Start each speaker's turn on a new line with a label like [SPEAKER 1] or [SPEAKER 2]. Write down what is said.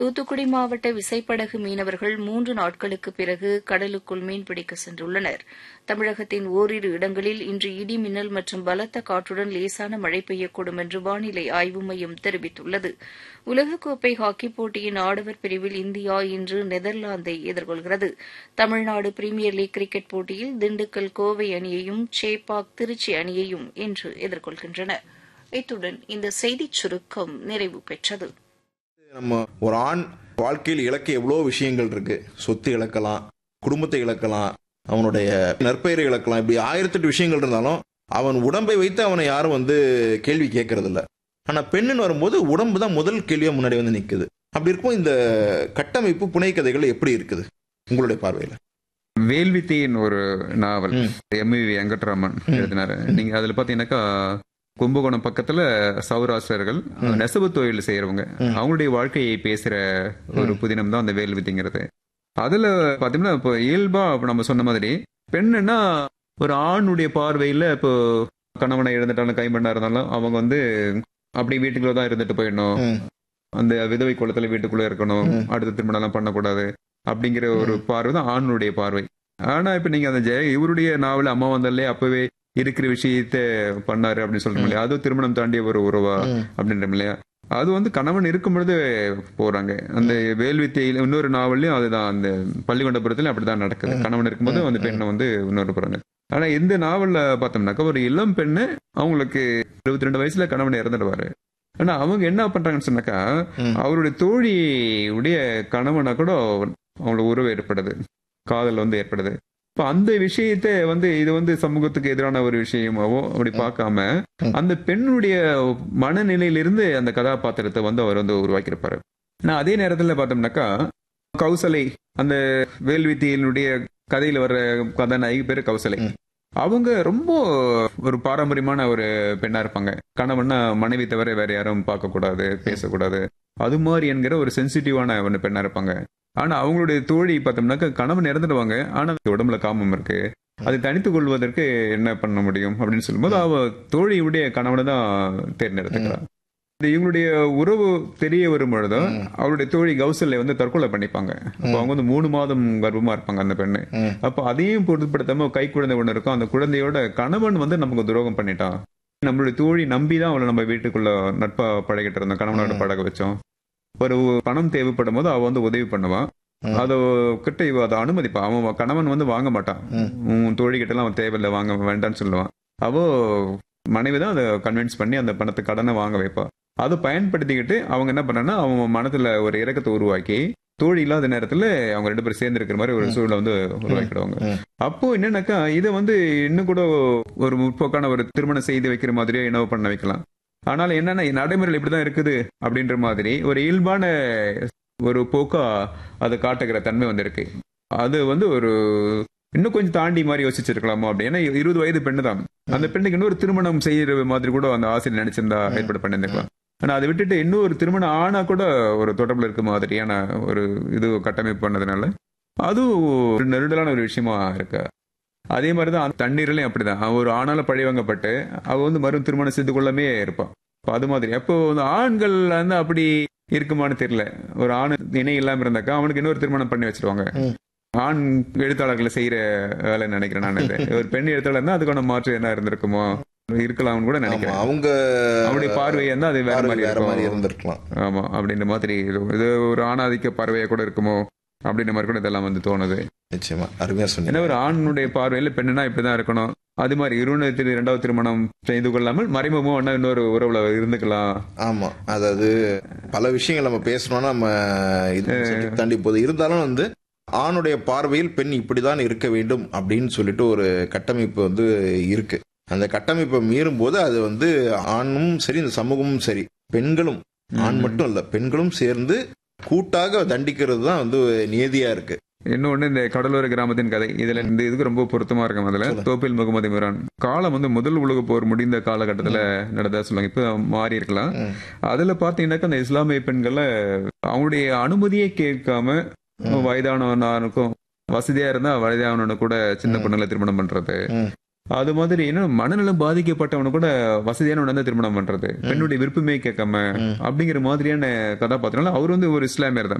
[SPEAKER 1] தூத்துக்குடி மாவட்ட விசைப்படகு மீனவர்கள் மூன்று நாட்களுக்கு பிறகு கடலுக்குள் மீன்பிடிக்க சென்றுள்ளனர் தமிழகத்தின் ஓரிரு இடங்களில் இன்று இடி மின்னல் மற்றும் பலத்த காற்றுடன் லேசான மழை பெய்யக்கூடும் என்று வானிலை ஆய்வு மையம் தெரிவித்துள்ளது உலகக்கோப்பை ஹாக்கிப் போட்டியின் ஆடவர் பிரிவில் இந்தியா இன்று நெதர்லாந்தை எதிர்கொள்கிறது தமிழ்நாடு பிரீமியர் லீக் கிரிக்கெட் போட்டியில் திண்டுக்கல் கோவை அணியையும் சேப்பாக் திருச்சி அணியையும் இன்று எதிர்கொள்கின்றன இத்துடன் இந்த செய்திச் சுருக்கம் நிறைவு பெற்றது
[SPEAKER 2] நம்ம ஒரு ஆண் வாழ்க்கையில் இழக்க எவ்வளோ விஷயங்கள் இருக்கு சொத்து இழக்கலாம் குடும்பத்தை இழக்கலாம் அவனுடைய நற்பெயரை இழக்கலாம் இப்படி ஆயிரத்தெட்டு விஷயங்கள் இருந்தாலும் அவன் உடம்பை வைத்து அவனை யாரும் வந்து கேள்வி கேட்கறது இல்ல ஆனா பெண்ணுன்னு வரும்போது உடம்பு தான் முதல் கேள்வியா முன்னாடி வந்து நிக்குது அப்படி இருக்கும் இந்த கட்டமைப்பு புனைக்கதைகள் எப்படி இருக்குது உங்களுடைய பார்வையில
[SPEAKER 3] வேல்வித்தியின் ஒரு நாவல்
[SPEAKER 2] ம்.
[SPEAKER 3] எம்வி வெங்கட்ராமன் எழுதினாரு நீங்க அதுல பாத்தீங்கன்னாக்கா கும்பகோணம் பக்கத்துல சௌராஷ்டிரர்கள் நெசவு தொழில் செய்யறவங்க
[SPEAKER 2] ம்.
[SPEAKER 3] அவங்களுடைய வாழ்க்கையை பேசுற ஒரு புதினம் தான் அந்த வேல்வித்திங்கிறது அதுல பாத்தீங்கன்னா இப்போ இயல்பா இப்ப நம்ம சொன்ன மாதிரி பெண்ணுன்னா ஒரு ஆணுடைய பார்வையில இப்போ கணவனை இழந்துட்டாலும் கைம்பெண்ணா இருந்தாலும் அவங்க வந்து அப்படி வீட்டுக்குள்ள தான் இருந்துட்டு போயிடணும்
[SPEAKER 2] ம்.
[SPEAKER 3] அந்த விதவை குளத்துல வீட்டுக்குள்ள இருக்கணும்
[SPEAKER 2] ம்.
[SPEAKER 3] அடுத்த திருமணம் எல்லாம் பண்ணக்கூடாது அப்படிங்கிற ஒரு பார்வை தான் ஆணுடைய பார்வை ஆனா இப்ப நீங்க அந்த ஜெய இவருடைய நாவல அம்மா வந்தாலே அப்பவே இருக்கிற விஷயத்த பண்ணாரு அப்படின்னு சொல்றோம் இல்லையா அதுவும் திருமணம் தாண்டிய ஒரு உறவா
[SPEAKER 2] ம்.
[SPEAKER 3] அப்படின்றோம் இல்லையா அது வந்து கணவன் இருக்கும் பொழுது போறாங்க அந்த வேல்வித்தையில இன்னொரு நாவல்லையும் அதுதான் அந்த பள்ளிகொண்டபுரத்துல அப்படிதான் நடக்குது
[SPEAKER 2] ம்.
[SPEAKER 3] கணவன் இருக்கும்போது
[SPEAKER 2] ம்.
[SPEAKER 3] அந்த பெண்ணை வந்து இன்னொரு போறாங்க ஆனா இந்த நாவல்ல பார்த்தோம்னாக்கா ஒரு இளம் பெண்ணு அவங்களுக்கு இருபத்தி ரெண்டு வயசுல கணவன் இறந்துடுவாரு ஆனா அவங்க என்ன பண்றாங்கன்னு சொன்னாக்கா
[SPEAKER 2] ம்.
[SPEAKER 3] அவருடைய தோழி உடைய கணவனா கூட அவங்களுக்கு உறவு ஏற்படுது காதல் வந்து ஏற்படுது இப்ப அந்த விஷயத்த வந்து இது வந்து சமூகத்துக்கு எதிரான ஒரு விஷயமாவோ அப்படி பார்க்காம
[SPEAKER 2] ம்.
[SPEAKER 3] அந்த பெண்ணுடைய மனநிலையிலிருந்து அந்த கதாபாத்திரத்தை வந்து அவர் வந்து உருவாக்கியிருப்பாரு நான் அதே நேரத்துல பார்த்தோம்னாக்கா கௌசலை அந்த வேல்வித்தியினுடைய கதையில வர்ற கதாநாயகி பேரு கௌசலை
[SPEAKER 2] ம்.
[SPEAKER 3] அவங்க ரொம்ப ஒரு பாரம்பரியமான ஒரு பெண்ணா இருப்பாங்க கணவன்னா மனைவி தவிர வேற யாரும் பார்க்க கூடாது பேசக்கூடாது அது மாதிரி என்கிற ஒரு சென்சிட்டிவான ஒரு பெண்ணா இருப்பாங்க ஆனா அவங்களுடைய தோழி பார்த்தோம்னாக்கா கணவன் இறந்துடுவாங்க ஆனா உடம்புல காமம் இருக்கு அதை தனித்துக் கொள்வதற்கு என்ன பண்ண முடியும் அப்படின்னு சொல்லும்போது அவ தோழியுடைய கணவனை தான் தேர்ந்தெடுத்துக்கிறான் இது இவங்களுடைய உறவு தெரிய வரும் பொழுதும்
[SPEAKER 2] ம்.
[SPEAKER 3] அவருடைய தோழி கௌசல்ய வந்து தற்கொலை பண்ணிப்பாங்க அப்ப அவங்க வந்து மூணு மாதம் கர்ப்பமா இருப்பாங்க அந்த பெண்ணு
[SPEAKER 2] ம்.
[SPEAKER 3] அப்ப அதையும் பொருட்படுத்தாம கை குழந்தை ஒண்ணு இருக்கும் அந்த குழந்தையோட கணவன் வந்து நமக்கு துரோகம் பண்ணிட்டான் நம்மளுடைய தோழி நம்பி தான் அவளை நம்ம வீட்டுக்குள்ள நட்பா பழகிட்டு இருந்தோம் கணவனோட
[SPEAKER 2] ம்.
[SPEAKER 3] பழக வச்சோம் ஒரு பணம் தேவைப்படும் போது அவ வந்து உதவி பண்ணுவான்
[SPEAKER 2] ம்.
[SPEAKER 3] அத கிட்ட இவ அதை அனுமதிப்பான் அவன் கணவன் வந்து வாங்க மாட்டான்
[SPEAKER 2] ம்.
[SPEAKER 3] உன் தோழி கிட்ட எல்லாம் அவன் தேவையில்லை வாங்க வேண்டாம்னு சொல்லுவான் அவ மனைவி தான் அதை கன்வின்ஸ் பண்ணி அந்த பணத்தை கடனை வாங்க வைப்பா அதை பயன்படுத்திக்கிட்டு அவங்க என்ன பண்ணாங்கன்னா அவன் மனதுல ஒரு இறக்கத்தை உருவாக்கி தோழி இல்லாத நேரத்துல அவங்க ரெண்டு பேரும் சேர்ந்து இருக்கிற மாதிரி ஒரு
[SPEAKER 2] ம்.
[SPEAKER 3] சூழலை வந்து உருவாக்கிடுவாங்க
[SPEAKER 2] ம்.
[SPEAKER 3] அப்போ என்னன்னாக்கா இதை வந்து இன்னும் கூட ஒரு முற்போக்கான ஒரு திருமணம் செய்து வைக்கிற மாதிரியே என்னவோ பண்ண வைக்கலாம் ஆனால் என்னன்னா நடைமுறையில் இப்படிதான் இருக்குது அப்படின்ற மாதிரி ஒரு இயல்பான ஒரு போக்கா அதை காட்டுகிற தன்மை வந்து இருக்கு அது வந்து ஒரு இன்னும் கொஞ்சம் தாண்டி மாதிரி யோசிச்சிருக்கலாமோ அப்படி ஏன்னா இருபது வயது பெண்ணு தான் அந்த பெண்ணுக்கு இன்னொரு திருமணம் செய்யற மாதிரி கூட அந்த ஆசிரியர் நினைச்சிருந்தா
[SPEAKER 2] ம்.
[SPEAKER 3] ஏற்பாடு பண்ணிருக்கலாம் ஆனா அதை விட்டுட்டு இன்னொரு திருமணம் ஆனா கூட ஒரு தொடர்புல இருக்க மாதிரியான ஒரு இது கட்டமைப்பு பண்ணதுனால அதுவும் ஒரு நெருடலான ஒரு விஷயமா இருக்கு அதே மாதிரிதான் தண்ணீர்லயும் அப்படிதான் அவ ஒரு ஆணால பழிவாங்கப்பட்டு அவ வந்து மறு திருமணம் செய்து கொள்ளமே இருப்பான் அப்ப அது மாதிரி அப்போ இந்த ஆண்கள் வந்து அப்படி இருக்குமான்னு தெரியல ஒரு ஆண் இணை இல்லாம இருந்தாக்கா அவனுக்கு இன்னொரு திருமணம் பண்ணி வச்சிருவாங்க
[SPEAKER 2] ம்.
[SPEAKER 3] ஆண் எழுத்தாளர்களை செய்யற வேலை நினைக்கிறேன் நான் இது ஒரு பெண் எழுத்தாளர் இருந்தா அதுக்கான மாற்று என்ன இருந்திருக்குமோ இருக்கலாம்னு கூட
[SPEAKER 2] ஆமா,
[SPEAKER 3] நினைக்கிறேன்
[SPEAKER 2] அவங்க
[SPEAKER 3] அவருடைய பார்வை இருந்தா அது வேற
[SPEAKER 2] பார்வை
[SPEAKER 3] மாதிரி
[SPEAKER 2] வேற மாதிரி
[SPEAKER 3] இருக்கும்
[SPEAKER 2] இருந்திருக்கலாம்
[SPEAKER 3] ஆமா அப்படின்ற மாதிரி இது- இது ஒரு ஆணாதிக்க பார்வையா கூட இருக்குமோ அப்படின்ற மாதிரி கூட இதெல்லாம் வந்து தோணுது
[SPEAKER 2] நிச்சயமா அருமையா
[SPEAKER 3] ஏன்னா
[SPEAKER 2] சொன்னீங்க
[SPEAKER 3] ஒரு ஆணுடைய பார்வையில பெண்ணுனா இப்படிதான் இருக்கணும் அது மாதிரி இருவனத்தில் இரண்டாவது திருமணம் செய்து கொள்ளாமல் மறைமுகமா ஒண்ணா இன்னொரு உறவுல இருந்துக்கலாம்
[SPEAKER 2] ஆமா அதாவது பல விஷயங்கள் நம்ம பேசணும்னா நம்ம இது subject தாண்டி போகுது இருந்தாலும் வந்து ஆணுடைய பார்வையில் பெண் இப்படிதான் இருக்க வேண்டும் அப்படின்னு சொல்லிட்டு ஒரு கட்டமைப்பு வந்து இருக்கு அந்த கட்டமைப்பை மீறும் போது அது வந்து ஆணும் சரி இந்த சமூகமும் சரி பெண்களும் ஆண் மட்டும் இல்ல பெண்களும் சேர்ந்து கூட்டாக தண்டிக்கிறது தான் வந்து நியதியா இருக்கு
[SPEAKER 3] இன்னொன்னு இந்த கடலோர கிராமத்தின் கதை இதுல இந்த இதுக்கு ரொம்ப பொருத்தமா இருக்கும் அதுல
[SPEAKER 2] சொல்லுங்க.
[SPEAKER 3] தோப்பில் முகமது இம்ரான் காலம் வந்து முதல் உலக போர் முடிந்த காலகட்டத்துல நடந்ததா சொல்லுவாங்க இப்ப மாறி இருக்கலாம்
[SPEAKER 2] ம்.
[SPEAKER 3] அதுல பாத்தீங்கன்னாக்கா அந்த இஸ்லாமிய பெண்களை அவங்களுடைய அனுமதியே கேட்காம
[SPEAKER 2] ம்.
[SPEAKER 3] வயதானவனாருக்கும் வசதியா இருந்தா வயதானவனு கூட சின்ன
[SPEAKER 2] ம்.
[SPEAKER 3] பொண்ணுங்களை திருமணம் பண்றது
[SPEAKER 2] ம்.
[SPEAKER 3] அது மாதிரி என்ன மனநலம் பாதிக்கப்பட்டவனு கூட வசதியானவன தான் திருமணம் பண்றது பெண்ணுடைய விருப்பமே கேட்காம அப்படிங்கிற மாதிரியான கதாபாத்திரம் அவர் வந்து ஒரு இஸ்லாமியர் தான்